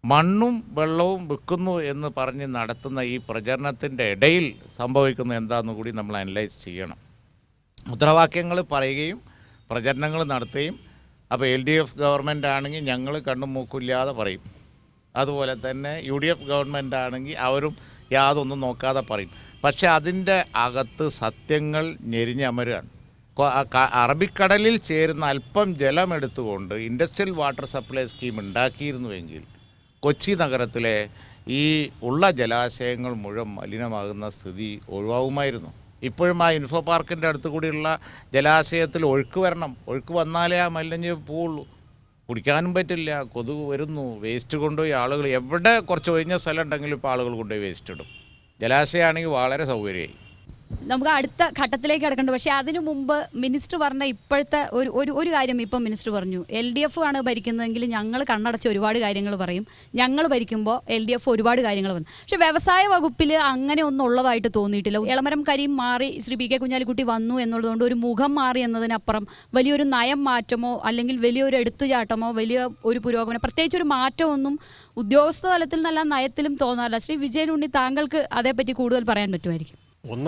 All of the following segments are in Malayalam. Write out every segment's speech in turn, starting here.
മണ്ണും വെള്ളവും വിൽക്കുന്നു എന്ന് പറഞ്ഞ് നടത്തുന്ന ഈ പ്രചരണത്തിൻ്റെ ഇടയിൽ സംഭവിക്കുന്ന എന്താണെന്ന് കൂടി നമ്മൾ അനലൈസ് ചെയ്യണം മുദ്രാവാക്യങ്ങൾ പറയുകയും പ്രചരണങ്ങൾ നടത്തുകയും അപ്പോൾ എൽ ഡി എഫ് ഗവൺമെൻറ് ആണെങ്കിൽ ഞങ്ങൾ കണ്ണും മൂക്കില്ലാതെ പറയും അതുപോലെ തന്നെ യു ഡി എഫ് ഗവൺമെൻറ് ആണെങ്കിൽ അവരും യാതൊന്നും നോക്കാതെ പറയും പക്ഷേ അതിൻ്റെ അകത്ത് സത്യങ്ങൾ ഞെരിഞ്ഞമരുകയാണ് കൊ- ആ ക- അറബിക്കടലിൽ ചേരുന്ന അല്പം ജലം എടുത്തുകൊണ്ട് ഇൻഡസ്ട്രിയൽ വാട്ടർ സപ്ലൈ സ്കീം ഉണ്ടാക്കിയിരുന്നുവെങ്കിൽ കൊച്ചി നഗരത്തിലെ ഈ ഉള്ള ജലാശയങ്ങൾ മുഴുവൻ മലിനമാകുന്ന സ്ഥിതി ഒഴിവാകുമായിരുന്നു ഇപ്പോഴും ആ ഇൻഫോ പാർക്കിൻ്റെ അടുത്ത് കൂടിയുള്ള ജലാശയത്തിൽ ഒഴുക്ക് വരണം ഒഴുക്ക് വന്നാലേ ആ മലിനഞ്ഞ് പോവുള്ളൂ കുടിക്കാനും പറ്റില്ല കൊതുക് വരുന്നു വേസ്റ്റ് കൊണ്ടുപോയി ആളുകൾ എവിടെ കുറച്ച് ഒഴിഞ്ഞ സ്ഥലം ഉണ്ടെങ്കിലും ഇപ്പോൾ ആളുകൾ കൊണ്ടുപോയി വേസ്റ്റ് ഇടും ജലാശയമാണെങ്കിൽ വളരെ സൗകര്യമായി നമുക്ക് അടുത്ത ഘട്ടത്തിലേക്ക് കിടക്കേണ്ട പക്ഷേ അതിനു മുമ്പ് മിനിസ്റ്റർ പറഞ്ഞ ഇപ്പോഴത്തെ ഒരു ഒരു ഒരു കാര്യം ഇപ്പം മിനിസ്റ്റർ പറഞ്ഞു എൽ ഡി എഫ് ആണ് ഭരിക്കുന്നതെങ്കിൽ ഞങ്ങൾ കണ്ണടച്ച് ഒരുപാട് കാര്യങ്ങൾ പറയും ഞങ്ങൾ ഭരിക്കുമ്പോൾ എൽ ഡി എഫ് ഒരുപാട് കാര്യങ്ങൾ പറയും പക്ഷേ വ്യവസായ വകുപ്പിൽ അങ്ങനെ ഒന്നും ഉള്ളതായിട്ട് തോന്നിയിട്ടില്ല എളമരം കരീം മാറി ശ്രീ പി കെ കുഞ്ഞാലിക്കുട്ടി വന്നു എന്നുള്ളതുകൊണ്ട് ഒരു മുഖം മാറി എന്നതിനപ്പുറം വലിയൊരു നയം മാറ്റമോ അല്ലെങ്കിൽ വലിയൊരു എടുത്തുചാട്ടമോ വലിയ ഒരു പുരോഗമനം പ്രത്യേകിച്ച് ഒരു മാറ്റമൊന്നും ഉദ്യോഗസ്ഥ തലത്തിൽ നല്ല നയത്തിലും തോന്നാറില്ല ശ്രീ വിജയൻ ഉണ്ണി താങ്കൾക്ക് അതേപ്പറ്റി കൂടുതൽ പറയാൻ പറ്റുമായിരിക്കും ഒന്ന്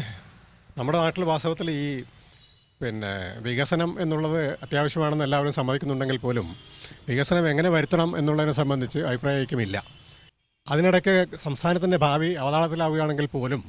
നമ്മുടെ നാട്ടിൽ വാസ്തവത്തിൽ ഈ പിന്നെ വികസനം എന്നുള്ളത് അത്യാവശ്യമാണെന്ന് എല്ലാവരും സമ്മതിക്കുന്നുണ്ടെങ്കിൽ പോലും വികസനം എങ്ങനെ വരുത്തണം എന്നുള്ളതിനെ സംബന്ധിച്ച് അഭിപ്രായ ഐക്യമില്ല അതിനിടയ്ക്ക് സംസ്ഥാനത്തിൻ്റെ ഭാവി അവതാളത്തിലാവുകയാണെങ്കിൽ പോലും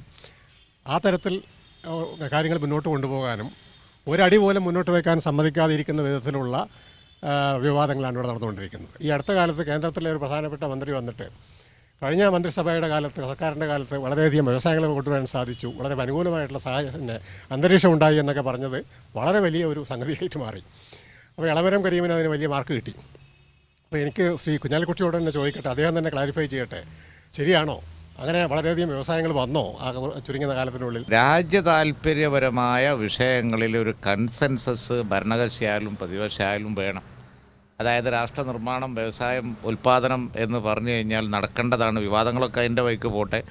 ആ തരത്തിൽ ഓ, കാര്യങ്ങൾ മുന്നോട്ട് കൊണ്ടുപോകാനും ഒരടി പോലും മുന്നോട്ട് വയ്ക്കാൻ സമ്മതിക്കാതിരിക്കുന്ന വിധത്തിലുള്ള ആ, വിവാദങ്ങളാണ് ഇവിടെ നടന്നുകൊണ്ടിരിക്കുന്നത് ഈ അടുത്ത കാലത്ത് കേന്ദ്രത്തിലെ ഒരു പ്രധാനപ്പെട്ട മന്ത്രി വന്നിട്ട് കഴിഞ്ഞ മന്ത്രിസഭയുടെ കാലത്ത് സർക്കാരിൻ്റെ കാലത്ത് വളരെയധികം വ്യവസായങ്ങൾ കൊണ്ടുവരാൻ സാധിച്ചു വളരെ അനുകൂലമായിട്ടുള്ള സാഹചര്യം പിന്നെ അന്തരീക്ഷം ഉണ്ടായി എന്നൊക്കെ പറഞ്ഞത് വളരെ വലിയ ഒരു സംഗതിയായിട്ട് മാറി അപ്പോൾ ഇളമരം കരീമിന് അതിന് വലിയ മാർക്ക് കിട്ടി അപ്പോൾ എനിക്ക് ശ്രീ കുഞ്ഞാലിക്കുട്ടിയോട് തന്നെ ചോദിക്കട്ടെ അദ്ദേഹം തന്നെ ക്ലാരിഫൈ ചെയ്യട്ടെ ശരിയാണോ അങ്ങനെ വളരെയധികം വ്യവസായങ്ങൾ വന്നോ ആ ചുരുങ്ങിയ കാലത്തിനുള്ളിൽ രാജ്യ താല്പര്യപരമായ വിഷയങ്ങളിൽ ഒരു കൺസെൻസസ് ഭരണകക്ഷിയായാലും പ്രതിപക്ഷമായാലും വേണം അതായത് രാഷ്ട്ര നിർമ്മാണം വ്യവസായം ഉൽപ്പാദനം എന്ന് പറഞ്ഞു കഴിഞ്ഞാൽ നടക്കേണ്ടതാണ് വിവാദങ്ങളൊക്കെ അതിൻ്റെ വഴിക്ക് പോട്ടെ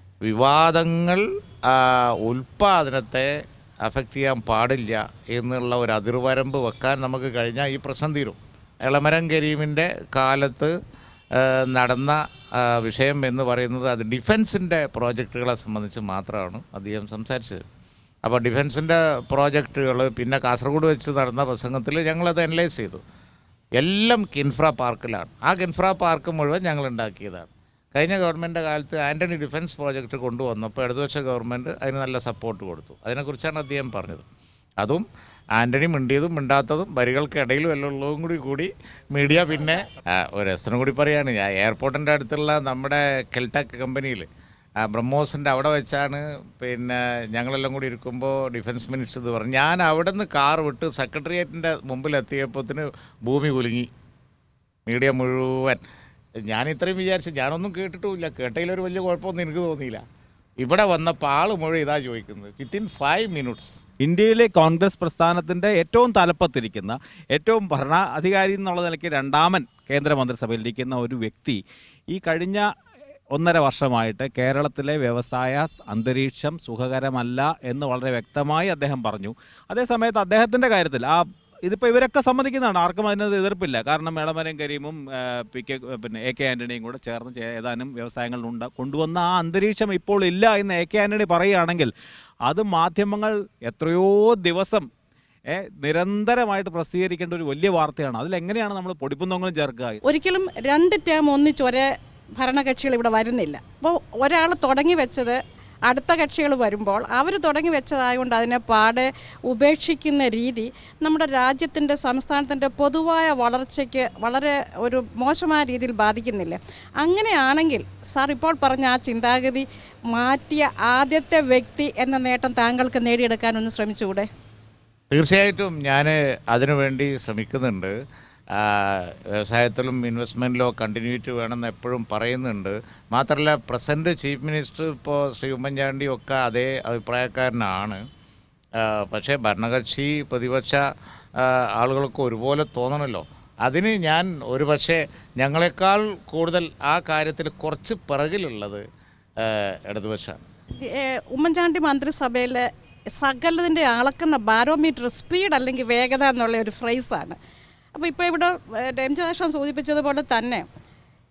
വിവാദങ്ങൾ ആ, ഉൽപ്പാദനത്തെ അഫക്റ്റ് ചെയ്യാൻ പാടില്ല എന്നുള്ള ഒരു അതിർവരമ്പ് വെക്കാൻ നമുക്ക് കഴിഞ്ഞാൽ ഈ പ്രശ്നം തീരും എളമരം കരീമിൻ്റെ കാലത്ത് ആ, നടന്ന ആ, വിഷയം എന്ന് പറയുന്നത് അത് ഡിഫൻസിൻ്റെ പ്രോജക്റ്റുകളെ സംബന്ധിച്ച് മാത്രമാണ് അദ്ദേഹം സംസാരിച്ചത് അപ്പോൾ ഡിഫൻസിൻ്റെ പ്രോജക്റ്റുകൾ പിന്നെ കാസർഗോഡ് വെച്ച് നടന്ന പ്രസംഗത്തിൽ ഞങ്ങളത് അനലൈസ് ചെയ്തു എല്ലാം കിൻഫ്ര പാർക്കിലാണ് ആ കിൻഫ്ര പാർക്ക് മുഴുവൻ ഞങ്ങൾ ഉണ്ടാക്കിയതാണ് കഴിഞ്ഞ ഗവൺമെൻറ് കാലത്ത് ആൻ്റണി ഡിഫൻസ് പ്രോജക്റ്റ് കൊണ്ടുവന്നപ്പോൾ ഇടതുപക്ഷ ഗവൺമെൻറ് അതിന് നല്ല സപ്പോർട്ട് കൊടുത്തു അതിനെക്കുറിച്ചാണ് അദ്ദേഹം പറഞ്ഞത് അതും ആൻ്റണി മിണ്ടിയതും മിണ്ടാത്തതും വരികൾക്കിടയിൽ വല്ലതും കൂടി കൂടി മീഡിയ പിന്നെ ആ, ഒരു രസത്തിനും കൂടി പറയാണ് ഞാൻ എയർപോർട്ടിൻ്റെ അടുത്തുള്ള നമ്മുടെ കെൽടെക് കമ്പനിയിൽ ആ ബ്രഹ്മോസിൻ്റെ അവിടെ വെച്ചാണ് പിന്നെ ഞങ്ങളെല്ലാം കൂടി ഇരിക്കുമ്പോൾ ഡിഫൻസ് മിനിസ്റ്റർ ഇത് പറഞ്ഞു ഞാൻ അവിടെ നിന്ന് കാർ വിട്ട് സെക്രട്ടേറിയറ്റിൻ്റെ മുമ്പിലെത്തിയപ്പോഴത്തിന് ഭൂമി കുലുങ്ങി മീഡിയ മുഴുവൻ ഞാൻ ഇത്രയും വിചാരിച്ചു ഞാനൊന്നും കേട്ടിട്ടുമില്ല കേട്ടതിലൊരു വലിയ കുഴപ്പമൊന്നും എനിക്ക് തോന്നിയില്ല ഇവിടെ വന്നപ്പോൾ ആൾ മുഴുവൻ ഇതാ ചോദിക്കുന്നത് വിത്തിൻ ഫൈവ് മിനിറ്റ്സ് ഇന്ത്യയിലെ കോൺഗ്രസ് പ്രസ്ഥാനത്തിന്റെ ഏറ്റവും തലപ്പത്തിരിക്കുന്ന ഏറ്റവും ഭരണാധികാരി എന്നുള്ള നിലയ്ക്ക് രണ്ടാമൻ കേന്ദ്രമന്ത്രിസഭയിലിരിക്കുന്ന ഒരു വ്യക്തി ഈ കഴിഞ്ഞ ഒന്നര വർഷമായിട്ട് കേരളത്തിലെ വ്യവസായ സ് അന്തരീക്ഷം സുഖകരമല്ല എന്ന് വളരെ വ്യക്തമായി അദ്ദേഹം പറഞ്ഞു അതേസമയത്ത് അദ്ദേഹത്തിന്റെ കാര്യത്തിൽ ആ ഇതിപ്പോൾ ഇവരൊക്കെ സമ്മതിക്കുന്നതാണ് ആർക്കും അതിനകത്ത് എതിർപ്പില്ല കാരണം മേളമരം കരീമും ആ, പി കെ പിന്നെ എ കെ ആന്റണിയും കൂടെ ചേർന്ന് ചേ- ഏതാനും വ്യവസായങ്ങൾ ഉണ്ട് കൊണ്ടുവന്ന ആ അന്തരീക്ഷം ഇപ്പോൾ ഇല്ല എന്ന് എ കെ ആന്റണി പറയുകയാണെങ്കിൽ അത് മാധ്യമങ്ങൾ എത്രയോ ദിവസം ഏ, നിരന്തരമായിട്ട് പ്രസിദ്ധീകരിക്കേണ്ട ഒരു വലിയ വാർത്തയാണ് അതിലെങ്ങനെയാണ് നമ്മൾ പൊടിപ്പുന്നങ്ങളും ചേർക്കുക ഒരിക്കലും രണ്ട് ടേം ഒന്നിച്ച് ഒരേ ഭരണകക്ഷികൾ ഇവിടെ വരുന്നില്ല അപ്പോൾ ഒരാൾ തുടങ്ങി വെച്ചത് അടുത്ത കക്ഷികൾ വരുമ്പോൾ അവർ തുടങ്ങി വെച്ചതായതുകൊണ്ട് അതിനെ പാടെ ഉപേക്ഷിക്കുന്ന രീതി നമ്മുടെ രാജ്യത്തിൻ്റെ സംസ്ഥാനത്തിൻ്റെ പൊതുവായ വളർച്ചയ്ക്ക് വളരെ ഒരു മോശമായ രീതിയിൽ ബാധിക്കുന്നില്ല അങ്ങനെയാണെങ്കിൽ സാർ ഇപ്പോൾ പറഞ്ഞ ആ ചിന്താഗതി മാറ്റിയ ആദ്യത്തെ വ്യക്തി എന്ന നേട്ടം താങ്കൾക്ക് നേടിയെടുക്കാനൊന്ന് ശ്രമിച്ചുകൂടെ തീർച്ചയായിട്ടും ഞാൻ അതിനുവേണ്ടി ശ്രമിക്കുന്നുണ്ട് ആ, വ്യവസായത്തിലും ഇൻവെസ്റ്റ്മെൻറ്റിലോ കണ്ടിന്യൂറ്റി വേണമെന്ന് എപ്പോഴും പറയുന്നുണ്ട് മാത്രമല്ല പ്രസൻറ്റ് ചീഫ് മിനിസ്റ്റർ ഇപ്പോൾ ശ്രീ ഉമ്മൻചാണ്ടി ഒക്കെ അതേ അഭിപ്രായക്കാരനാണ് ആ, പക്ഷേ ഭരണകക്ഷി പ്രതിപക്ഷ ആ, ആളുകൾക്ക് ഒരുപോലെ തോന്നണമല്ലോ അതിന് ഞാൻ ഒരു പക്ഷേ ഞങ്ങളെക്കാൾ കൂടുതൽ ആ കാര്യത്തിൽ കുറച്ച് പിറകിലുള്ളത് ആ, ഇടതുപക്ഷമാണ് ഏഹ് ഉമ്മൻചാണ്ടി മന്ത്രിസഭയിലെ സകലതിൻ്റെ അളക്കുന്ന ബാരോമീറ്റർ സ്പീഡ് അല്ലെങ്കിൽ വേഗത എന്നുള്ള ഒരു ഫ്രേസാണ് അപ്പോൾ ഇപ്പോൾ ഇവിടെ ഏഹ് രഞ്ജനാക്ഷൻ സൂചിപ്പിച്ചതുപോലെ തന്നെ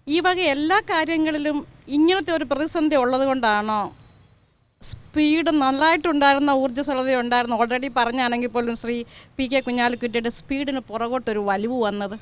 ഈ വക എല്ലാ കാര്യങ്ങളിലും ഇങ്ങനത്തെ ഒരു പ്രതിസന്ധി ഉള്ളത് കൊണ്ടാണോ സ്പീഡ് നന്നായിട്ടുണ്ടായിരുന്ന ഊർജ്ജസ്വലത ഉണ്ടായിരുന്നു ഓൾറെഡി പറഞ്ഞാണെങ്കിൽ പോലും ശ്രീ പി കെ കുഞ്ഞാലിക്കുട്ടിയുടെ സ്പീഡിന് പുറകോട്ടൊരു വലിവ് വന്നത്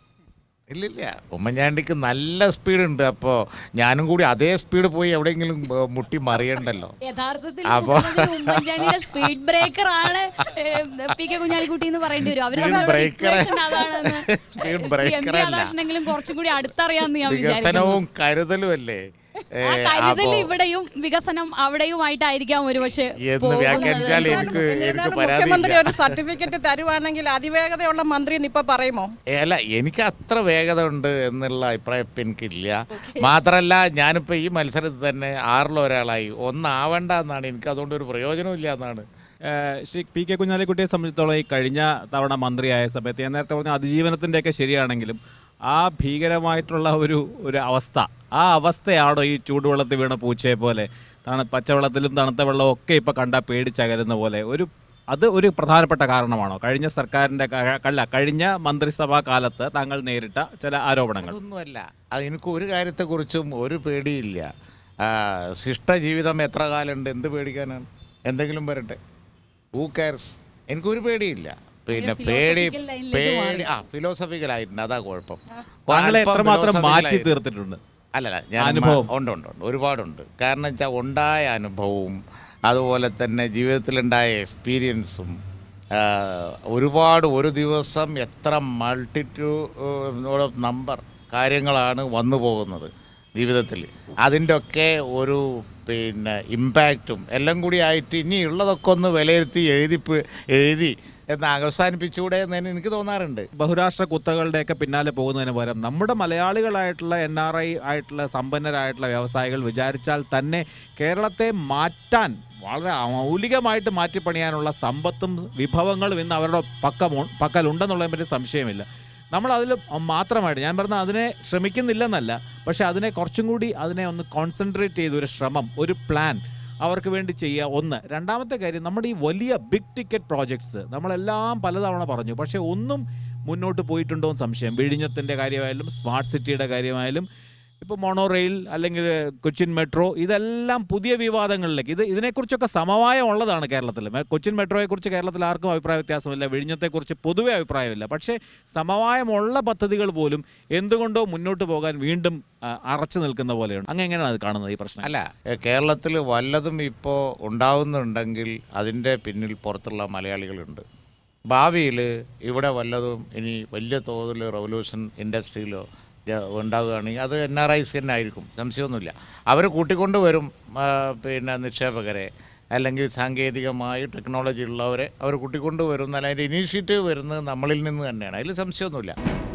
ഇല്ലില്ല ഉമ്മൻചാണ്ടിക്ക് നല്ല സ്പീഡുണ്ട് അപ്പോൾ ഞാനും കൂടി അതേ സ്പീഡ് പോയി എവിടെയെങ്കിലും ഏ, മുട്ടി മറിയണ്ടല്ലോ യഥാർത്ഥത്തിൽ അപ്പൊ- മുഖ്യമന്ത്രി ഉമ്മൻചാണ്ടിയുടെ സ്പീഡ് ബ്രേക്കർ ആണ് ഏ, പി കെ കുഞ്ഞാലിക്കുട്ടി എന്ന് പറയേണ്ടി വരും അവര് Speed തമ്മിലുള്ള breaker. equation അതാണെന്ന് Speed Shri M breaker P അല്ല. രാധാകൃഷ്ണനെങ്കിലും കുറച്ചും കൂടി അടുത്തറിയാമെന്ന് ഞാൻ വിചാരിക്കുന്നു വികസനവും കരുതലും അല്ലേ ഏ, ആ കരുതൽ അപ്പോ ഇവിടെയും വികസനം അവിടെയുമായിട്ടായിരിക്കാം ഒരു പക്ഷേ എന്ന് വ്യാഖ്യാനിച്ചാൽ എനിക്ക് എനിക്ക് ഏതായാലും മുഖ്യമന്ത്രി പരാതിയില്ല ഒരു സർട്ടിഫിക്കറ്റ് തരുവാണെങ്കിൽ അതിവേഗതയുള്ള മന്ത്രി എന്ന് ഇപ്പൊ പറയുമോ ഏ, അല്ല എനിക്ക് അത്ര വേഗത ഉണ്ട് എന്നുള്ള അഭിപ്രായം ഇപ്പം എനിക്കില്ല മാത്രമല്ല ഞാനിപ്പോൾ ഈ മത്സരത്തിൽ തന്നെ ആറിലൊരാളായി ഒന്നാവണ്ട എന്നാണ് എനിക്ക് അതുകൊണ്ട് ഒരു പ്രയോജനവും ഇല്ല എന്നാണ് ഏഹ് ശ്രീ പി കെ കുഞ്ഞാലിക്കുട്ടിയെ സംബന്ധിച്ചിടത്തോളം ഈ കഴിഞ്ഞ തവണ മന്ത്രിയായ സമയത്ത് ഞാൻ നേരത്തെ പറഞ്ഞ അതിജീവനത്തിൻ്റെയൊക്കെ ശരിയാണെങ്കിലും ആ ഭീകരമായിട്ടുള്ള ഒരു ഒരു അവസ്ഥ ആ അവസ്ഥയാണോ ഈ ചൂടുവെള്ളത്തിൽ വീണ പൂച്ചയെ പോലെ തണു പച്ചവെള്ളത്തിലും തണുത്ത വെള്ളവും ഒക്കെ ഇപ്പോൾ കണ്ടാൽ പേടിച്ചകലുന്ന പോലെ ഒരു അത് ഒരു പ്രധാനപ്പെട്ട കാരണമാണോ കഴിഞ്ഞ സർക്കാരിൻ്റെ ക- അല്ല കഴിഞ്ഞ മന്ത്രിസഭാ കാലത്ത് താങ്കൾ നേരിട്ട ചില ആരോപണങ്ങൾ അതൊന്നുമല്ല അത് എനിക്ക് ഒരു കാര്യത്തെക്കുറിച്ചും ഒരു പേടിയില്ല ആ, ശിഷ്ടജീവിതം എത്ര കാലമുണ്ട് എന്ത് പേടിക്കാനാണ് എന്തെങ്കിലും വരട്ടെ ഹൂ കെയർസ് എനിക്കൊരു പേടിയില്ല പിന്നെ പേടി philosophical line-ലേക്ക് പേടി ആ ഫിലോസഫിക്കലായിട്ടുണ്ട് അതാ കുഴപ്പം താങ്കളെ അല്പം എത്രമാത്രം മാറ്റി philosophical ആയി- തീർത്തിട്ടുണ്ട് അല്ലല്ല ഞാൻ അനുഭവം. മ- ഉണ്ട് ഉണ്ട് ഉണ്ട് ഒരുപാടുണ്ട് കാരണം വെച്ചാൽ ഉണ്ടായ അനുഭവവും അതുപോലെ തന്നെ ജീവിതത്തിലുണ്ടായ എക്സ്പീരിയൻസും ആ, ഒരുപാട് ഒരു ദിവസം എത്ര മൾട്ടിറ്റ്യൂഡ് ഓഫ് നമ്പർ കാര്യങ്ങളാണ് വന്നു പോകുന്നത് ജീവിതത്തിൽ അതിൻ്റെ ഒക്കെ ഒരു പിന്നെ ഇമ്പാക്റ്റും എല്ലാം കൂടി ആയിട്ട് ഇനി ഉള്ളതൊക്കെ ഒന്ന് വിലയിരുത്തി എഴുതി പി- എഴുതി എന്ന് അവസാനിപ്പിച്ചുകൂടെ എന്ന് എനിക്ക് തോന്നാറുണ്ട് ബഹുരാഷ്ട്ര കുത്തകളുടെയൊക്കെ പിന്നാലെ പോകുന്നതിന് പകരം നമ്മുടെ മലയാളികളായിട്ടുള്ള എൻ ആർ ഐ ആയിട്ടുള്ള സമ്പന്നരായിട്ടുള്ള വ്യവസായികൾ വിചാരിച്ചാൽ തന്നെ കേരളത്തെ മാറ്റാൻ വളരെ മൗലികമായിട്ട് മാറ്റിപ്പണിയാനുള്ള സമ്പത്തും വിഭവങ്ങളും ഇന്ന് അവരുടെ പക്കമു പക്കലുണ്ടെന്നുള്ളതിനെ പറ്റി സംശയമില്ല നമ്മൾ അതിൽ മാത്രമായിട്ട് ഞാൻ പറഞ്ഞ അതിനെ ശ്രമിക്കുന്നില്ലെന്നല്ല പക്ഷെ അതിനെ കുറച്ചും കൂടി അതിനെ ഒന്ന് കോൺസെൻട്രേറ്റ് ചെയ്ത് ഒരു ശ്രമം ഒരു പ്ലാൻ അവർക്ക് വേണ്ടി ചെയ്യുക ഒന്ന് രണ്ടാമത്തെ കാര്യം നമ്മുടെ ഈ വലിയ ബിഗ് ടിക്കറ്റ് പ്രോജക്ട്സ് നമ്മളെല്ലാം പലതവണ പറഞ്ഞു പക്ഷേ ഒന്നും മുന്നോട്ട് പോയിട്ടുണ്ടോ എന്ന് സംശയം വിഴിഞ്ഞത്തിൻ്റെ കാര്യമായാലും സ്മാർട്ട് സിറ്റിയുടെ കാര്യമായാലും ഇപ്പോൾ മോണോ റെയിൽ അല്ലെങ്കിൽ കൊച്ചിൻ മെട്രോ ഇതെല്ലാം പുതിയ വിവാദങ്ങളിലേക്ക് ഇത് ഇതിനെക്കുറിച്ചൊക്കെ സമവായം ഉള്ളതാണ് കേരളത്തിൽ മെ- കൊച്ചിൻ മെട്രോയെക്കുറിച്ച് കേരളത്തിൽ ആർക്കും അഭിപ്രായ വ്യത്യാസമില്ല വിഴിഞ്ഞത്തെക്കുറിച്ച് പൊതുവെ അഭിപ്രായമില്ല പക്ഷേ സമവായമുള്ള പദ്ധതികൾ പോലും എന്തുകൊണ്ടോ മുന്നോട്ട് പോകാൻ വീണ്ടും ആ, അറച്ചു നിൽക്കുന്ന പോലെയാണ് അങ്ങ് എങ്ങനെയാണ് അത് കാണുന്നത് ഈ പ്രശ്നം അല്ല കേരളത്തിൽ വല്ലതും ഇപ്പോൾ ഉണ്ടാവുന്നുണ്ടെങ്കിൽ അതിൻ്റെ പിന്നിൽ പുറത്തുള്ള മലയാളികളുണ്ട് ഭാവിയിൽ ഇവിടെ വല്ലതും ഇനി വലിയ തോതിൽ റവല്യൂഷൻ ഇൻഡസ്ട്രിയിലോ ജ- ഉണ്ടാവുകയാണെങ്കിൽ അത് എൻ ആർ ഐസ് തന്നെ ആയിരിക്കും സംശയമൊന്നുമില്ല അവർ കൂട്ടിക്കൊണ്ട് വരും ആ, പിന്നെ നിക്ഷേപകരെ അല്ലെങ്കിൽ സാങ്കേതികമായി ടെക്നോളജി ഉള്ളവരെ അവർ കൂട്ടിക്കൊണ്ട് വരും എന്നാൽ അതിൻ്റെ ഇനീഷ്യേറ്റീവ് വരുന്നത് നമ്മളിൽ നിന്ന് തന്നെയാണ് അതിൽ സംശയമൊന്നുമില്ല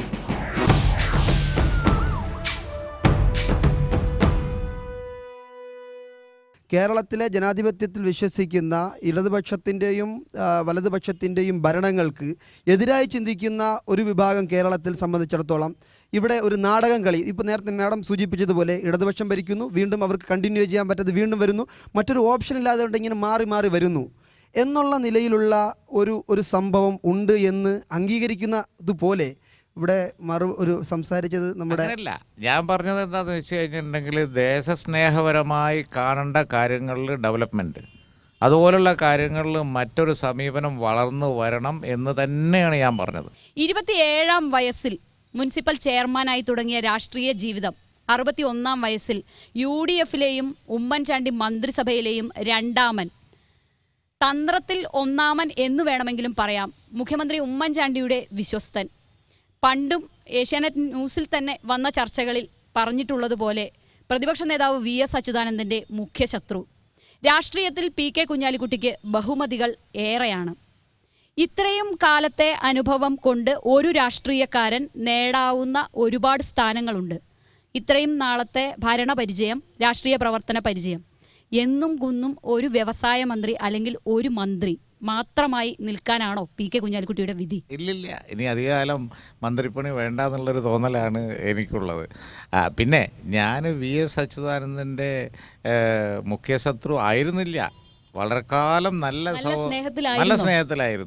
കേരളത്തിലെ ജനാധിപത്യത്തിൽ വിശ്വസിക്കുന്ന ഇടതുപക്ഷത്തിൻ്റെയും ആ, വലതുപക്ഷത്തിൻ്റെയും ഭരണങ്ങൾക്ക് എതിരായി ചിന്തിക്കുന്ന ഒരു വിഭാഗം കേരളത്തിൽ സംബന്ധിച്ചിടത്തോളം ഇവിടെ ഒരു നാടകം കളി ഇപ്പോൾ നേരത്തെ മാഡം സൂചിപ്പിച്ചതുപോലെ ഇടതുപക്ഷം ഭരിക്കുന്നു വീണ്ടും അവർക്ക് കണ്ടിന്യൂ ചെയ്യാൻ പറ്റാതെ വീണ്ടും വരുന്നു മറ്റൊരു ഓപ്ഷൻ ഇല്ലാതെ കൊണ്ട് ഇങ്ങനെ മാറി മാറി വരുന്നു എന്നുള്ള നിലയിലുള്ള ഒരു ഒരു സംഭവം ഉണ്ട് എന്ന് അംഗീകരിക്കുന്നതുപോലെ ഇവിടെ മറു ഒരു സംസാരിച്ചത് നമ്മുടെ അങ്ങനെയല്ല ഞാൻ പറഞ്ഞത് എന്താണെന്ന് വെച്ച് കഴിഞ്ഞിട്ടുണ്ടെങ്കിൽ ദേശസ്നേഹപരമായി കാണേണ്ട കാര്യങ്ങളിൽ ഡെവലപ്മെൻറ്റ് അതുപോലുള്ള കാര്യങ്ങളിൽ മറ്റൊരു സമീപനം വളർന്നു വരണം എന്ന് തന്നെയാണ് ഞാൻ പറഞ്ഞത് ഇരുപത്തിയേഴാം വയസ്സിൽ മുനിസിപ്പൽ ചെയർമാനായി തുടങ്ങിയ രാഷ്ട്രീയ ജീവിതം അറുപത്തി ഒന്നാം വയസ്സിൽ യു ഡി എഫിലെയും ഉമ്മൻചാണ്ടി മന്ത്രിസഭയിലെയും രണ്ടാമൻ തന്ത്രത്തിൽ ഒന്നാമൻ എന്ന് വേണമെങ്കിലും പറയാം മുഖ്യമന്ത്രി ഉമ്മൻചാണ്ടിയുടെ വിശ്വസ്തൻ പണ്ടും ഏഷ്യാനെറ്റ് ന്യൂസിൽ തന്നെ വന്ന ചർച്ചകളിൽ പറഞ്ഞിട്ടുള്ളതുപോലെ പ്രതിപക്ഷ നേതാവ് വി എസ് അച്യുതാനന്ദൻ്റെ മുഖ്യ ശത്രു രാഷ്ട്രീയത്തിൽ പി കെ കുഞ്ഞാലിക്കുട്ടിക്ക് ബഹുമതികൾ ഏറെയാണ് ഇത്രയും കാലത്തെ അനുഭവം കൊണ്ട് ഒരു രാഷ്ട്രീയക്കാരൻ നേടാവുന്ന ഒരുപാട് സ്ഥാനങ്ങളുണ്ട് ഇത്രയും നാളത്തെ ഭരണപരിചയം രാഷ്ട്രീയ പ്രവർത്തന പരിചയം എന്നും കുന്നും ഒരു വ്യവസായ മന്ത്രി അല്ലെങ്കിൽ ഒരു മന്ത്രി മാത്രമായി നിൽക്കാനാണോ പി കെ കുഞ്ഞാലിക്കുട്ടിയുടെ വിധി ഇല്ലില്ല ഇനി അധികകാലം മന്ത്രിപ്പണി വേണ്ട എന്നുള്ളൊരു തോന്നലാണ് എനിക്കുള്ളത് ആ, പിന്നെ ഞാൻ വി എസ് അച്യുതാനന്ദൻ്റെ മുഖ്യ ശത്രു ആയിരുന്നില്ല വളരെ കാലം നല്ല നല്ല സൗ- സ്നേഹത്തിലായിരുന്നോ? നല്ല സ്നേഹത്തിലായിരുന്നു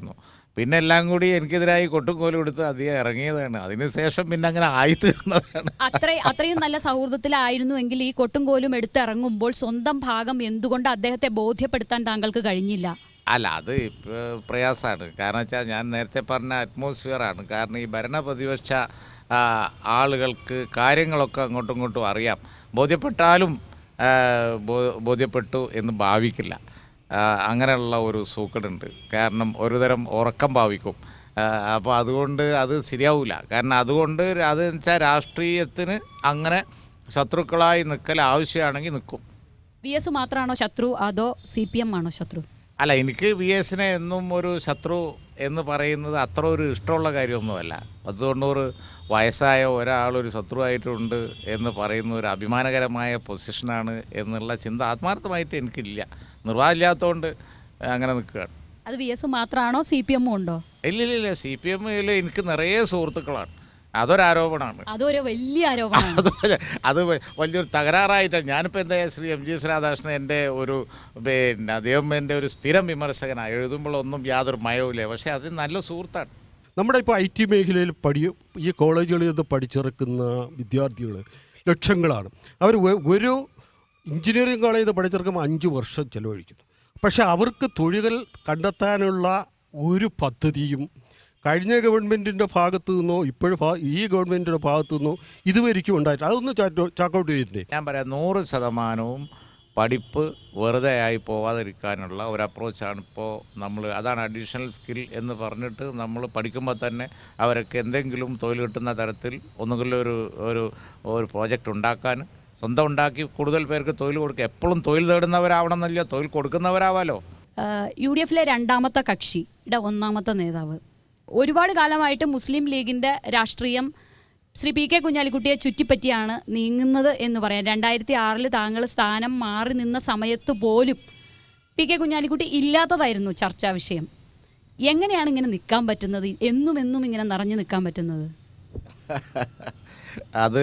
പിന്നെ എല്ലാം കൂടി എനിക്കെതിരായി കൊട്ടും കോലും എടുത്ത് അധികം ഇറങ്ങിയതാണ് അതിനുശേഷം പിന്നെ അങ്ങനെ ആയി തീർന്നതാണ് അത്ര അത്രയും നല്ല സൗഹൃദത്തിലായിരുന്നുവെങ്കിൽ ഈ കൊട്ടും കോലും എടുത്തിറങ്ങുമ്പോൾ സ്വന്തം ഭാഗം എന്തുകൊണ്ട് അദ്ദേഹത്തെ ബോധ്യപ്പെടുത്താൻ താങ്കൾക്ക് കഴിഞ്ഞില്ല അല്ല അത് പ്രയാസമാണ് കാരണം വെച്ചാൽ ഞാൻ നേരത്തെ പറഞ്ഞ അറ്റ്മോസ്ഫിയറാണ് കാരണം ഈ ഭരണപ്രതിപക്ഷ ആ, ആളുകൾക്ക് കാര്യങ്ങളൊക്കെ അങ്ങോട്ടും ഇങ്ങോട്ടും അറിയാം ബോധ്യപ്പെട്ടാലും ആ, ബോ- ബോധ്യപ്പെട്ടു എന്ന് ഭാവിക്കില്ല ആ, അങ്ങനെയുള്ള ഒരു സൂക്കടുണ്ട് കാരണം ഒരുതരം ഉറക്കം ഭാവിക്കും അപ്പോൾ അതുകൊണ്ട് അത് ശരിയാവില്ല കാരണം അതുകൊണ്ട് അത് വെച്ചാൽ രാഷ്ട്രീയത്തിന് അങ്ങനെ ശത്രുക്കളായി നിൽക്കൽ ആവശ്യമാണെങ്കിൽ നിൽക്കും വി എസ് മാത്രമാണോ ശത്രു അതോ സി പി എം ആണോ ശത്രു അല്ല എനിക്ക് വി എസിനെ എന്നും ഒരു ശത്രു എന്ന് പറയുന്നത് അത്ര ഒരു ഇഷ്ടമുള്ള കാര്യമൊന്നുമല്ല പത്ത് തൊണ്ണൂറ് വയസ്സായ ഒരാളൊരു ശത്രുവായിട്ടുണ്ട് എന്ന് പറയുന്ന ഒരു അഭിമാനകരമായ പൊസിഷനാണ് എന്നുള്ള ചിന്ത ആത്മാർത്ഥമായിട്ട് എനിക്കില്ല നിർവാഹമില്ലാത്തതുകൊണ്ട് അങ്ങനെ നിൽക്കുകയാണ് അത് വി എസ് മാത്രമാണോ സി പി എമ്മും ഉണ്ടോ ഇല്ല ഇല്ല ഇല്ല സി പി എമ്മിൽ എനിക്ക് നിറയെ സുഹൃത്തുക്കളാണ് അതൊരാരോപണമാണ് അതൊരു വലിയ ആരോപണമാണ് അത് വ- അത് വ- വലിയൊരു തകരാറായിട്ടാണ് ഞാനിപ്പോൾ എന്താ Shri M G S Radhakrishnan എൻ്റെ ഒരു പിന്നെ അദ്ദേഹം എൻ്റെ ഒരു സ്ഥിരം വിമർശകനാണ് എഴുതുമ്പോഴൊന്നും യാതൊരു മയവുമില്ല പക്ഷേ അത് നല്ല സുഹൃത്താണ് നമ്മുടെ ഇപ്പോൾ ഐ ടി മേഖലയിൽ പഠി ഈ കോളേജുകളിൽ നിന്ന് പഠിച്ചിറക്കുന്ന വിദ്യാർത്ഥികൾ ലക്ഷങ്ങളാണ് അവർ ഒ- ഒരു എഞ്ചിനീയറിംഗ് കോളേജിൽ നിന്ന് പഠിച്ചിറക്കുമ്പോൾ അഞ്ച് വർഷം ചിലവഴിക്കുന്നു പക്ഷേ അവർക്ക് തൊഴിലുകൾ കണ്ടെത്താനുള്ള ഒരു പദ്ധതിയും കഴിഞ്ഞ ഗവൺമെൻറ്റിൻ്റെ ഭാഗത്തു നിന്നോ ഇപ്പോഴും ഈ ഗവൺമെൻറ്റിൻ്റെ ഭാഗത്തു നിന്നോ ഇതുവരെയ്ക്കും ഉണ്ടായിട്ടില്ല അതൊന്ന് ചാക്കൗട്ട് ചെയ്തിട്ടേ ഞാൻ പറയാം നൂറ് ശതമാനവും പഠിപ്പ് വെറുതെ ആയി പോവാതിരിക്കാനുള്ള ഒരു അപ്രോച്ചാണ് ഇപ്പോൾ നമ്മൾ അതാണ് അഡീഷണൽ സ്കിൽ എന്ന് പറഞ്ഞിട്ട് നമ്മൾ പഠിക്കുമ്പോൾ തന്നെ അവരൊക്കെ എന്തെങ്കിലും തൊഴിൽ കിട്ടുന്ന തരത്തിൽ ഒന്നുകിൽ ഒരു ഒരു ഒരു പ്രോജക്റ്റ് ഉണ്ടാക്കാൻ സ്വന്തം ഉണ്ടാക്കി കൂടുതൽ പേർക്ക് തൊഴിൽ കൊടുക്കുക എപ്പോഴും തൊഴിൽ തേടുന്നവരാവണമെന്നില്ല തൊഴിൽ കൊടുക്കുന്നവരാവാലോ യു ഡി എഫിലെ രണ്ടാമത്തെ കക്ഷിയുടെ ഒന്നാമത്തെ നേതാവ് ഒരുപാട് കാലമായിട്ട് മുസ്ലിം ലീഗിൻ്റെ രാഷ്ട്രീയം ശ്രീ പി കെ കുഞ്ഞാലിക്കുട്ടിയെ ചുറ്റിപ്പറ്റിയാണ് നീങ്ങുന്നത് എന്ന് പറയാം രണ്ടായിരത്തി ആറിൽ താങ്കൾ സ്ഥാനം മാറി നിന്ന സമയത്ത് പോലും പി കെ കുഞ്ഞാലിക്കുട്ടി ഇല്ലാത്തതായിരുന്നു ചർച്ചാ വിഷയം എങ്ങനെയാണ് ഇങ്ങനെ നിൽക്കാൻ പറ്റുന്നത് എന്നും എന്നും ഇങ്ങനെ നിറഞ്ഞു നിൽക്കാൻ പറ്റുന്നത് അത്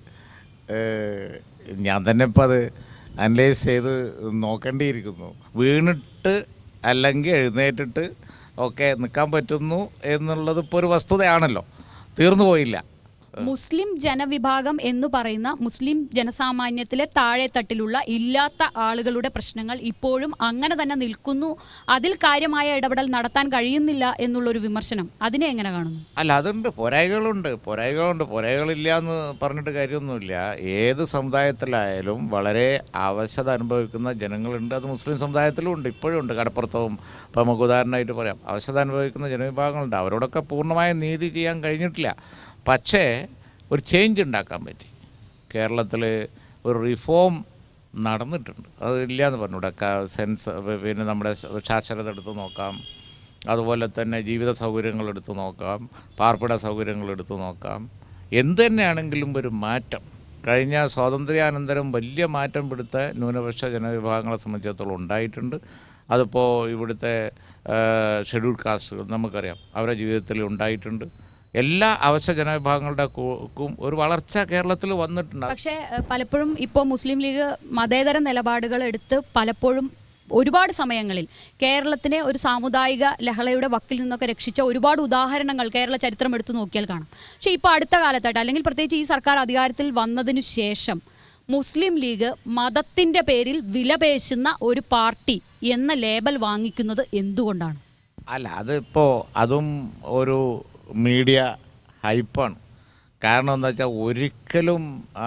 ഏഹ്, ഞാൻ തന്നെ ഇപ്പം അത് അനലൈസ് ചെയ്ത് നോക്കേണ്ടിയിരിക്കുന്നു വീണിട്ട് അല്ലെങ്കിൽ എഴുന്നേറ്റിട്ട് ഒക്കെ നിൽക്കാൻ പറ്റുന്നു എന്നുള്ളത് ഇപ്പോൾ ഒരു വസ്തുതയാണല്ലോ തീർന്നു പോയില്ല മുസ്ലിം ജനവിഭാഗം എന്ന് പറയുന്ന മുസ്ലിം ജനസാമാന്യത്തിലെ താഴെത്തട്ടിലുള്ള ഇല്ലാത്ത ആളുകളുടെ പ്രശ്നങ്ങൾ ഇപ്പോഴും അങ്ങനെ തന്നെ നിൽക്കുന്നു അതിൽ കാര്യമായ ഇടപെടൽ നടത്താൻ കഴിയുന്നില്ല എന്നുള്ളൊരു വിമർശനം അതിനെ എങ്ങനെ കാണുന്നു അല്ല അതുണ്ട് പോരായ്കളുണ്ട് പോരായ്കളുണ്ട് പോരായ്കളില്ല എന്ന് പറഞ്ഞിട്ട് കാര്യമൊന്നുമില്ല ഏത് സമുദായത്തിലായാലും വളരെ അവശത അനുഭവിക്കുന്ന ജനങ്ങളുണ്ട് അത് മുസ്ലിം സമുദായത്തിലും ഉണ്ട് ഇപ്പോഴും ഉണ്ട് കടപ്പുറത്തവും ഇപ്പം നമുക്ക് ഉദാഹരണമായിട്ട് പറയാം അവശത അനുഭവിക്കുന്ന ജനവിഭാഗങ്ങളുണ്ട് അവരോടൊക്കെ പൂർണ്ണമായ നീതി ചെയ്യാൻ കഴിഞ്ഞിട്ടില്ല പക്ഷേ ഒരു ചേഞ്ച് ഉണ്ടാക്കാൻ പറ്റി കേരളത്തിൽ ഒരു റിഫോം നടന്നിട്ടുണ്ട് അത് ഇല്ല എന്ന് പറഞ്ഞൂടെ ക- സെൻസ് പിന്നെ നമ്മുടെ സാക്ഷരത എടുത്ത് നോക്കാം അതുപോലെ തന്നെ ജീവിത സൗകര്യങ്ങൾ എടുത്ത് നോക്കാം പാർപ്പിട സൗകര്യങ്ങൾ എടുത്ത് നോക്കാം എന്ത് തന്നെയാണെങ്കിലും ഒരു മാറ്റം കഴിഞ്ഞ സ്വാതന്ത്ര്യാനന്തരം വലിയ മാറ്റം പിടുത്ത ന്യൂനപക്ഷ ജനവിഭാഗങ്ങളെ സംബന്ധിച്ചിടത്തോളം ഉണ്ടായിട്ടുണ്ട് അതിപ്പോൾ ഇവിടുത്തെ ഷെഡ്യൂൾ കാസ്റ്റുകൾ നമുക്കറിയാം അവരുടെ ജീവിതത്തിൽ ഉണ്ടായിട്ടുണ്ട് എല്ലാ അവശ ജനവിഭാഗങ്ങളുടെ കു- ക്കും ഒരു വളർച്ച കേരളത്തിൽ വന്നിട്ടുണ്ട് പക്ഷേ ഏഹ്, പലപ്പോഴും ഇപ്പോൾ മുസ്ലിം ലീഗ് മതേതര നിലപാടുകൾ എടുത്ത് പലപ്പോഴും ഒരുപാട് സമയങ്ങളിൽ കേരളത്തിനെ ഒരു സാമുദായിക ലഹളയുടെ വക്കിൽ നിന്നൊക്കെ രക്ഷിച്ച ഒരുപാട് ഉദാഹരണങ്ങൾ കേരള ചരിത്രം എടുത്തു നോക്കിയാൽ കാണാം പക്ഷേ ഇപ്പോൾ അടുത്ത കാലത്തായിട്ട് അല്ലെങ്കിൽ പ്രത്യേകിച്ച് ഈ സർക്കാർ അധികാരത്തിൽ വന്നതിനു ശേഷം മുസ്ലിം ലീഗ് മതത്തിൻ്റെ പേരിൽ വിലപേശുന്ന ഒരു പാർട്ടി എന്ന ലേബൽ വാങ്ങിക്കുന്നത് എന്തുകൊണ്ടാണ് അല്ല അതിപ്പോൾ അതും ഒരു മീഡിയ ഹൈപ്പാണ് കാരണം എന്താ വെച്ചാൽ ഒരിക്കലും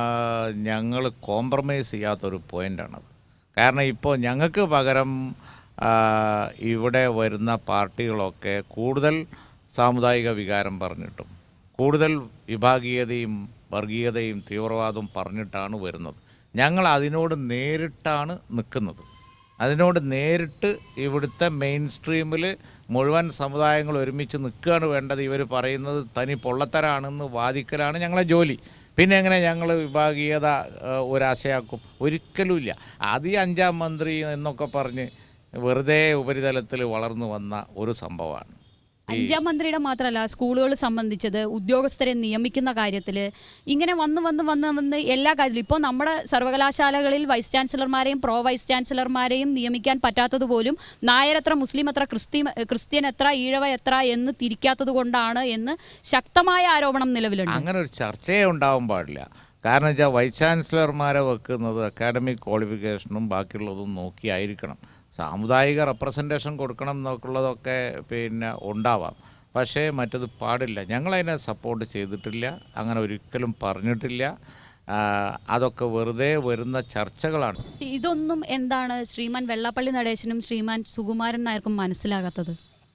ഞങ്ങൾ കോംപ്രമൈസ് ചെയ്യാത്തൊരു പോയിൻ്റാണത് കാരണം ഇപ്പോൾ ഞങ്ങൾക്ക് പകരം ആ, ഇവിടെ വരുന്ന പാർട്ടികളൊക്കെ കൂടുതൽ സാമുദായിക വികാരം പറഞ്ഞിട്ടും കൂടുതൽ വിഭാഗീയതയും വർഗീയതയും തീവ്രവാദവും പറഞ്ഞിട്ടാണ് വരുന്നത് ഞങ്ങൾ അതിനോട് നേരിട്ടാണ് നിൽക്കുന്നത് അതിനോട് നേരിട്ട് ഇവിടുത്തെ മെയിൻ സ്ട്രീമിൽ മുഴുവൻ സമുദായങ്ങൾ ഒരുമിച്ച് നിൽക്കുകയാണ് വേണ്ടത് ഇവർ പറയുന്നത് തനി പൊള്ളത്തരാണെന്ന് വാദിക്കലാണ് ഞങ്ങളെ ജോലി പിന്നെ എങ്ങനെ ഞങ്ങൾ വിഭാഗീയത ആ, ഒരാശയാക്കും ഒരിക്കലുമില്ല അത് ഈ അഞ്ചാം മന്ത്രി എന്നൊക്കെ പറഞ്ഞ് വെറുതെ ഉപരിതലത്തിൽ വളർന്നു വന്ന ഒരു സംഭവമാണ് അഞ്ചാം മന്ത്രിയുടെ മാത്രമല്ല സ്കൂളുകൾ സംബന്ധിച്ചത് ഉദ്യോഗസ്ഥരെ നിയമിക്കുന്ന കാര്യത്തിൽ ഇങ്ങനെ വന്ന് വന്ന് വന്ന് വന്ന് എല്ലാ കാര്യത്തിലും ഇപ്പോൾ നമ്മുടെ സർവകലാശാലകളിൽ വൈസ് ചാൻസലർമാരെയും പ്രോ വൈസ് ചാൻസലർമാരെയും നിയമിക്കാൻ പറ്റാത്തത് പോലും നായർ എത്ര മുസ്ലിം എത്ര ക്രിസ്തി ക്രിസ്ത്യൻ എത്ര ഈഴവ എത്ര എന്ന് തിരിക്കാത്തത് കൊണ്ടാണ് എന്ന് ശക്തമായ ആരോപണം നിലവിലുണ്ട് അങ്ങനെ ഒരു ചർച്ചയെ ഉണ്ടാവാൻ പാടില്ല കാരണം വെച്ചാൽ വൈസ് ചാൻസലർമാരെ വെക്കുന്നത് അക്കാഡമിക് ക്വാളിഫിക്കേഷനും ബാക്കിയുള്ളതും നോക്കിയായിരിക്കണം സാമുദായിക റെപ്രസെൻറ്റേഷൻ കൊടുക്കണം എന്നൊക്കെയുള്ളതൊക്കെ പിന്നെ ഉണ്ടാവാം പക്ഷേ മറ്റത് പാടില്ല ഞങ്ങളതിനെ സപ്പോർട്ട് ചെയ്തിട്ടില്ല അങ്ങനെ ഒരിക്കലും പറഞ്ഞിട്ടില്ല ആ, അതൊക്കെ വെറുതെ വരുന്ന ചർച്ചകളാണ് ഇതൊന്നും എന്താണ് ശ്രീമാൻ വെള്ളാപ്പള്ളി നടേശനും ശ്രീമാൻ സുകുമാരൻ നായർക്കും മനസ്സിലാകാത്തത്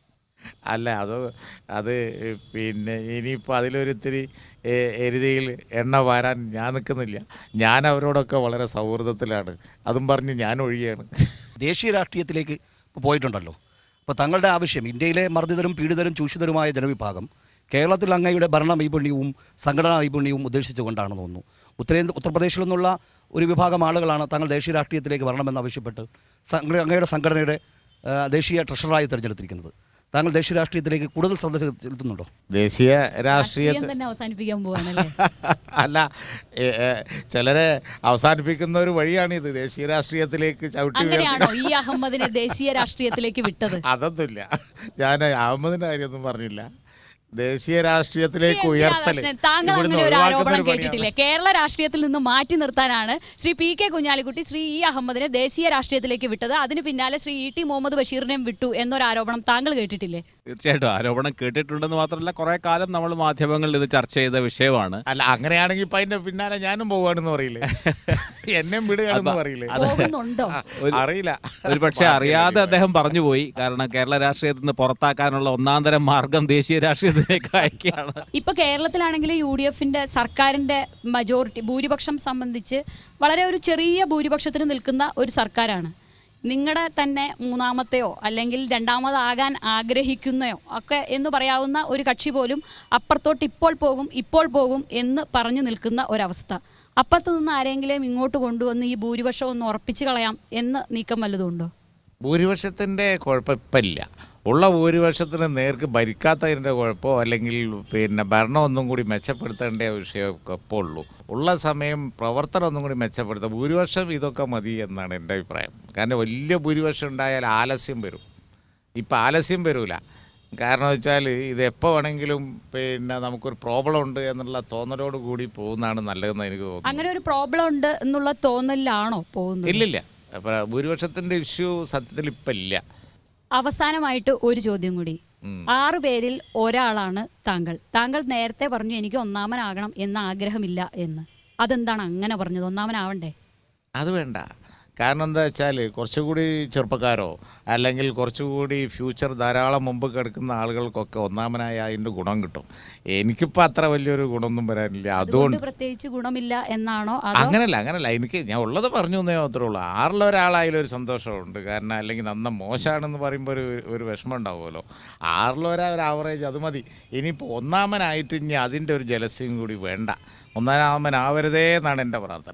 അല്ല അത് അത് പിന്നെ ഇനിയിപ്പോൾ അതിലൊരിത്തിരി എ- എരുതിയിൽ എണ്ണ വാരാൻ ഞാൻ നിൽക്കുന്നില്ല ഞാൻ അവരോടൊക്കെ വളരെ സൗഹൃദത്തിലാണ് അതും പറഞ്ഞ് ഞാൻ ഒഴിയാണ് ദേശീയ രാഷ്ട്രീയത്തിലേക്ക് ഇപ്പോൾ പോയിട്ടുണ്ടല്ലോ അപ്പോൾ തങ്ങളുടെ ആവശ്യം ഇന്ത്യയിലെ മർദ്ദിതരും പീഡിതരും ചൂഷിതരുമായ ജനവിഭാഗം കേരളത്തിൽ അങ്ങയുടെ ഭരണ നൈപുണ്യവും സംഘടനാ നൈപുണ്യവും ഉദ്ദേശിച്ചുകൊണ്ടാണെന്ന് തോന്നുന്നു ഉത്തരേന്ത്യ ഉത്തർപ്രദേശിൽ നിന്നുള്ള ഒരു വിഭാഗം ആളുകളാണ് തങ്ങൾ ദേശീയ രാഷ്ട്രീയത്തിലേക്ക് വരണമെന്ന് ആവശ്യപ്പെട്ട് സംഘ- അങ്ങയുടെ സംഘടനയുടെ ആ, ദേശീയ ട്രഷറായി തിരഞ്ഞെടുത്തിരിക്കുന്നത് താങ്കൾ ദേശീയ രാഷ്ട്രീയത്തിലേക്ക് കൂടുതൽ ശ്രദ്ധ ചെലുത്തുന്നുണ്ടോ ദേശീയ രാഷ്ട്രീയ രാഷ്ട്രീയം തന്നെ അവസാനിപ്പിക്കാൻ പോവാണല്ലേ അല്ല ഏ, ഏ, ചിലരെ അവസാനിപ്പിക്കുന്ന ഒരു വഴിയാണിത് ദേശീയ രാഷ്ട്രീയത്തിലേക്ക് ചവിട്ടി അങ്ങനെയാണോ ഉയർത്തുക. ഈ അഹമ്മദിനെ ദേശീയ രാഷ്ട്രീയത്തിലേക്ക് വിട്ടത് അതൊന്നുമില്ല ഞാൻ അഹമ്മദിന്റെ കാര്യമൊന്നും പറഞ്ഞില്ല ദേശീയ രാഷ്ട്രീയത്തിലേക്ക് ശ്രീ എസ്. ഉയർത്തല് രാധാകൃഷ്ണൻ, താങ്കൾ ഇവിടുന്ന് അങ്ങനെ ഒരു ഒഴിവാക്കുന്ന ആരോപണം ഒരു പണിയാണ്. കേട്ടിട്ടില്ലേ കേരള രാഷ്ട്രീയത്തിൽ നിന്ന് മാറ്റി നിർത്താനാണ് Shri P K Kunhalikutty Shri E അഹമ്മദിനെ ദേശീയ രാഷ്ട്രീയത്തിലേക്ക് വിട്ടത് അതിന് പിന്നാലെ ശ്രീ ഇ ടി മുഹമ്മദ് ബഷീറിനെയും വിട്ടു എന്നൊരു ആരോപണം താങ്കൾ കേട്ടിട്ടില്ലേ തീർച്ചയായിട്ടും ആരോപണം കേട്ടിട്ടുണ്ടെന്ന് മാത്രമല്ല കുറേ കാലം നമ്മൾ മാധ്യമങ്ങളിൽ ഇത് ചർച്ച ചെയ്ത വിഷയമാണ് അല്ല അങ്ങനെയാണെങ്കിൽ ഇപ്പൊ അതിന്റെ പിന്നാലെ ഞാനും പോവാണെന്ന് പറയില്ലേ എന്നെയും വിടുകയാണെന്ന് പറയില്ലേ പോകുന്നുണ്ടോ ഒരു- അറിയില്ല ഒരു പക്ഷേ അറിയാതെ അദ്ദേഹം പറഞ്ഞുപോയി കാരണം കേരള രാഷ്ട്രീയത്തിൽ നിന്ന് പുറത്താക്കാനുള്ള ഒന്നാം തരം മാർഗം ദേശീയ രാഷ്ട്രീയത്തിലേക്ക് അയക്കുകയാണ് ഇപ്പൊ കേരളത്തിലാണെങ്കിൽ യു ഡി എഫിന്റെ സർക്കാരിന്റെ മജോറിറ്റി ഭൂരിപക്ഷം സംബന്ധിച്ച് വളരെ ഒരു ചെറിയ ഭൂരിപക്ഷത്തിന് നിൽക്കുന്ന ഒരു സർക്കാരാണ് നിങ്ങളുടെ തന്നെ മൂന്നാമത്തെയോ അല്ലെങ്കിൽ രണ്ടാമതാകാൻ ആഗ്രഹിക്കുന്നയോ ഒക്കെ എന്ന് പറയാവുന്ന ഒരു കക്ഷി പോലും അപ്പുറത്തോട്ട് ഇപ്പോൾ പോകും ഇപ്പോൾ പോകും എന്ന് പറഞ്ഞു നിൽക്കുന്ന ഒരവസ്ഥ അപ്പുറത്ത് നിന്ന് ആരെങ്കിലും ഇങ്ങോട്ട് കൊണ്ടുവന്ന് ഈ ഭൂരിപക്ഷം ഒന്ന് ഉറപ്പിച്ചു കളയാം എന്ന് നീക്കം വല്ലതുണ്ടോ ഭൂരിപക്ഷത്തിന്റെ കുഴപ്പം ഇപ്പം ഇല്ല ഉള്ള ഭൂരിപക്ഷത്തിന് നേർക്ക് ഭരിക്കാത്തതിൻ്റെ കുഴപ്പമോ അല്ലെങ്കിൽ പിന്നെ ഭരണം ഒന്നും കൂടി മെച്ചപ്പെടുത്തേണ്ട വിഷയമൊക്കെ ഇപ്പോൾ ഉള്ളൂ ഉള്ള സമയം പ്രവർത്തനം ഒന്നും കൂടി മെച്ചപ്പെടുത്തുക ഭൂരിപക്ഷം ഇതൊക്കെ മതി എന്നാണ് എൻ്റെ അഭിപ്രായം കാരണം വലിയ ഭൂരിപക്ഷം ഉണ്ടായാൽ ആലസ്യം വരും ഇപ്പം ആലസ്യം വരില്ല കാരണം വെച്ചാൽ ഇത് എപ്പോൾ വേണമെങ്കിലും പിന്നെ നമുക്കൊരു പ്രോബ്ലം ഉണ്ട് എന്നുള്ള തോന്നലോട് കൂടി പോകുന്നതാണ് നല്ലതെന്ന് എനിക്ക് തോന്നുന്നു അങ്ങനെ ഒരു പ്രോബ്ലം ഉണ്ട് എന്നുള്ള തോന്നലിലാണോ പോകുന്നത് ഇല്ലില്ല അപ്പോൾ ഭൂരിപക്ഷത്തിൻ്റെ ഇഷ്യൂ സത്യത്തിൽ ഇപ്പം ഇല്ല അവസാനമായിട്ട് ഒരു ചോദ്യം കൂടി ഉം. ആറ് പേരിൽ ഒരാളാണ് താങ്കൾ താങ്കൾ നേരത്തെ പറഞ്ഞു എനിക്ക് ഒന്നാമനാകണം എന്ന ആഗ്രഹമില്ല എന്ന് അതെന്താണ് അങ്ങനെ പറഞ്ഞത് ഒന്നാമനാവണ്ടേ അത് വേണ്ട കാരണം എന്താ വെച്ചാൽ കുറച്ചുകൂടി ചെറുപ്പക്കാരോ അല്ലെങ്കിൽ കുറച്ചുകൂടി ഫ്യൂച്ചർ ധാരാളം മുമ്പ് കിടക്കുന്ന ആളുകൾക്കൊക്കെ ഒന്നാമനായ അതിൻ്റെ ഗുണം കിട്ടും എനിക്കിപ്പോൾ അത്ര വലിയൊരു ഗുണമൊന്നും വരാനില്ല അതുകൊണ്ട് അതുകൊണ്ട് പ്രത്യേകിച്ച് ഗുണമില്ല എന്നാണോ അതോ അങ്ങനല്ല അങ്ങനല്ല എനിക്ക് ഞാൻ ഉള്ളത് പറഞ്ഞു എന്നേ മാത്രമേ ഉള്ളൂ ആറിൽ ഒരാളായാലും ഒരു സന്തോഷമുണ്ട് കാരണം അല്ലെങ്കിൽ നന്ന മോശമാണെന്ന് പറയുമ്പോൾ ഒരു ഒരു വിഷമം ഉണ്ടാവുമല്ലോ ആറിൽ ഒരാ ഒരു ആവറേജ് അത് മതി ഇനിയിപ്പോൾ ഒന്നാമനായിട്ട് ഇനി അതിൻ്റെ ഒരു ജലസ്യം കൂടി വേണ്ട ഒന്നാമനാവരുതേ എന്നാണ് എൻ്റെ പ്രാർത്ഥന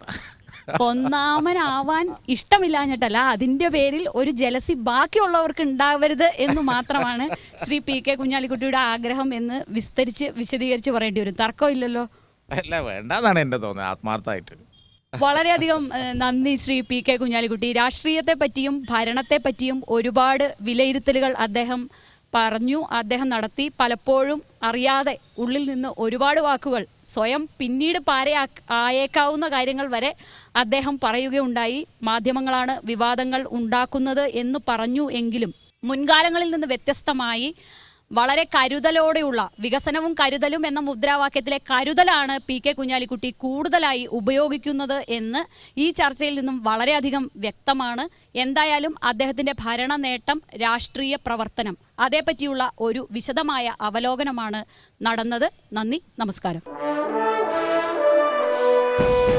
ഒന്നാമനാവാൻ ഇഷ്ടമില്ലാഞ്ഞിട്ടല്ല അതിന്റെ പേരിൽ ഒരു ജലസി ബാക്കിയുള്ളവർക്ക് ഉണ്ടാവരുത് എന്ന് മാത്രമാണ് ശ്രീ പി കെ കുഞ്ഞാലിക്കുട്ടിയുടെ ആഗ്രഹം എന്ന് വിസ്തരിച്ച് വിശദീകരിച്ച് പറയേണ്ടി വരും തർക്കമില്ലല്ലോ അല്ല വേണ്ടെന്നാണ് എൻ്റെ തോന്നുന്നത് ആത്മാർത്ഥമായിട്ട് വളരെയധികം ഏഹ്, നന്ദി ശ്രീ പി കെ കുഞ്ഞാലിക്കുട്ടി രാഷ്ട്രീയത്തെ പറ്റിയും ഭരണത്തെ പറ്റിയും ഒരുപാട് വിലയിരുത്തലുകൾ അദ്ദേഹം പറഞ്ഞു അദ്ദേഹം നടത്തി പലപ്പോഴും അറിയാതെ ഉള്ളിൽ നിന്ന് ഒരുപാട് വാക്കുകൾ സ്വയം പിന്നീട് പാരയാ ആയേക്കാവുന്ന കാര്യങ്ങൾ വരെ അദ്ദേഹം പറയുകയുണ്ടായി മാധ്യമങ്ങളാണ് വിവാദങ്ങൾ ഉണ്ടാക്കുന്നത് എന്ന് പറഞ്ഞു എങ്കിലും മുൻകാലങ്ങളിൽ നിന്ന് വ്യത്യസ്തമായി വളരെ കരുതലോടെയുള്ള വികസനവും കരുതലും എന്ന മുദ്രാവാക്യത്തിലെ കരുതലാണ് പി കെ കുഞ്ഞാലിക്കുട്ടി കൂടുതലായി ഉപയോഗിക്കുന്നത് എന്ന് ഈ ചർച്ചയിൽ നിന്നും വളരെയധികം വ്യക്തമാണ് എന്തായാലും അദ്ദേഹത്തിൻ്റെ ഭരണ നേട്ടം രാഷ്ട്രീയ പ്രവർത്തനം അതേപ്പറ്റിയുള്ള ഒരു വിശദമായ അവലോകനമാണ് നടന്നത് നന്ദി നമസ്കാരം